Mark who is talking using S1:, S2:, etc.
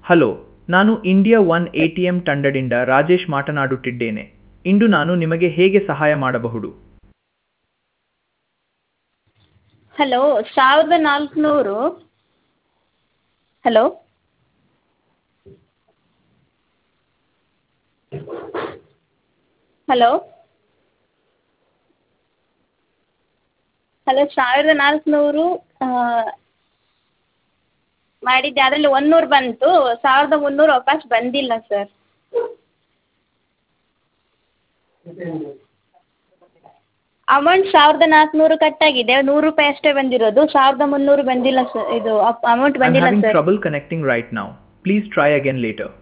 S1: Hello ನಾನು India one A T M ತಂಡದಿಂದ ರಾಜೇಶ್ ಮಾತನಾಡುತ್ತಿದ್ದೇನೆ ಇಂದು ನಾನು ನಿಮಗೆ ಹೇಗೆ ಸಹಾಯ ಮಾಡಬಹುದು
S2: ಹಲೋ ಸಾವಿರದ ನಾಲ್ಕುನೂರು ಹಲೋ ಹಲೋ ಹಲೋ ಸಾವಿರದ ನಾಲ್ಕುನೂರು ಮಾಡಿದ್ದೆ ಅದರಲ್ಲಿ ಒಂದು ನೂರು ಬಂತು ಸಾವಿರದ ಮುನ್ನೂರು ವಾಪಸ್ ಬಂದಿಲ್ಲ ಸರ್ ಅಮೌಂಟ್ ಸಾವಿರದ ನಾಲ್ಕುನೂರು ಕಟ್ಟಾಗಿದೆ ನೂರು ರೂಪಾಯಿ ಅಷ್ಟೇ ಬಂದಿರೋದು ಸಾವಿರದ ಮುನ್ನೂರು ಬಂದಿಲ್ಲ ಸರ್ ಇದು ಅಮೌಂಟ್
S1: I'm
S2: ಬಂದಿಲ್ಲ
S1: having
S2: sir
S1: trouble connecting right now. Please try again later.